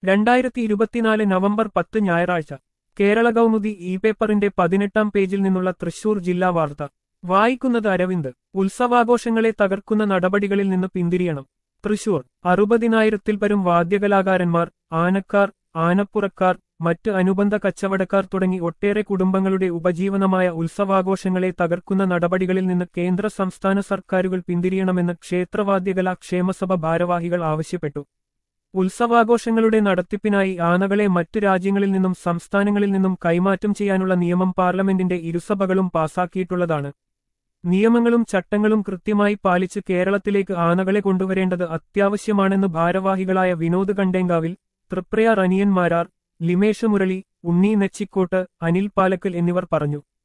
രണ്ടായിരത്തി ഇരുപത്തിനാല് നവംബർ പത്ത് ഞായറാഴ്ച കേരള കൗമുദി ഇ പേപ്പറിന്റെ പതിനെട്ടാം പേജിൽ നിന്നുള്ള തൃശൂർ ജില്ലാ വാർത്ത വായിക്കുന്നത് അരവിന്ദ് ഉത്സവാഘോഷങ്ങളെ തകർക്കുന്ന നടപടികളിൽ നിന്ന് പിന്തിരിയണം തൃശൂർ അറുപതിനായിരത്തിൽ പരം വാദ്യകലാകാരന്മാർ ആനക്കാർ ആനപ്പുറക്കാർ മറ്റ് അനുബന്ധ കച്ചവടക്കാർ തുടങ്ങി ഒട്ടേറെ കുടുംബങ്ങളുടെ ഉപജീവനമായ ഉത്സവാഘോഷങ്ങളെ തകർക്കുന്ന നടപടികളിൽ നിന്ന് കേന്ദ്ര സംസ്ഥാന സർക്കാരുകൾ പിന്തിരിയണമെന്ന് ക്ഷേത്രവാദ്യകലാ ക്ഷേമസഭ ഭാരവാഹികൾ ആവശ്യപ്പെട്ടു ഉത്സവാഘോഷങ്ങളുടെ നടത്തിപ്പിനായി ആനകളെ മറ്റു രാജ്യങ്ങളിൽ നിന്നും സംസ്ഥാനങ്ങളിൽ നിന്നും കൈമാറ്റം ചെയ്യാനുള്ള നിയമം പാർലമെന്റിന്റെ ഇരുസഭകളും പാസാക്കിയിട്ടുള്ളതാണ് നിയമങ്ങളും ചട്ടങ്ങളും കൃത്യമായി പാലിച്ച് കേരളത്തിലേക്ക് ആനകളെ കൊണ്ടുവരേണ്ടത് അത്യാവശ്യമാണെന്ന് ഭാരവാഹികളായ വിനോദ് കണ്ടേങ്കാവിൽ തൃപ്രയ റനിയൻ മാരാർ ലിമേഷ് മുരളി ഉണ്ണി നെച്ചിക്കോട്ട് അനിൽ പാലക്കൽ എന്നിവർ പറഞ്ഞു